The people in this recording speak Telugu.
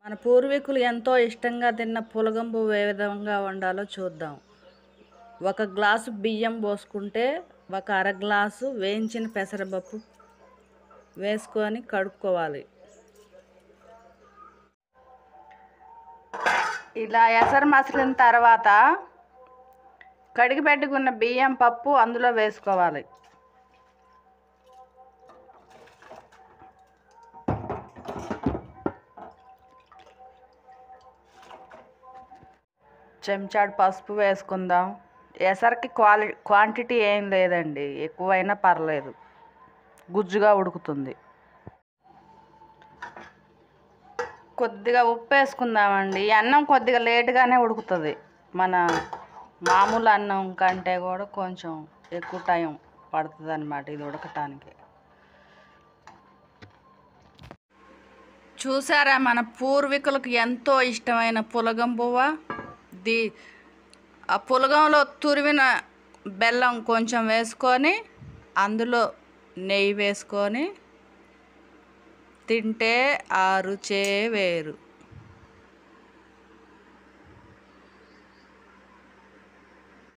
మన పూర్వీకులు ఎంతో ఇష్టంగా తిన్న పులగంపు ఏ విధంగా వండాలో చూద్దాం ఒక గ్లాసు బియ్యం పోసుకుంటే ఒక అర గ్లాసు వేయించిన పెసరపప్పు వేసుకొని కడుక్కోవాలి ఇలా ఎసరు మసిలిన తర్వాత కడిగి పెట్టుకున్న బియ్యం పప్పు అందులో వేసుకోవాలి చెంచాడు పసుపు వేసుకుందాం ఎసరికి క్వాలి క్వాంటిటీ ఏం లేదండి ఎక్కువైనా పర్లేదు గుజ్జుగా ఉడుకుతుంది కొద్దిగా ఉప్పు వేసుకుందామండి ఈ అన్నం కొద్దిగా లేటుగానే ఉడుకుతుంది మన మామూలు అన్నం కంటే కూడా కొంచెం ఎక్కువ టైం పడుతుంది అనమాట ఇది ఉడకటానికి చూసారా మన పూర్వీకులకు ఎంతో ఇష్టమైన పులగం పువ్వ ది ఆ పులగంలో తురివిన బెల్లం కొంచెం వేసుకొని అందులో నెయ్యి వేసుకొని తింటే ఆ రుచే వేరు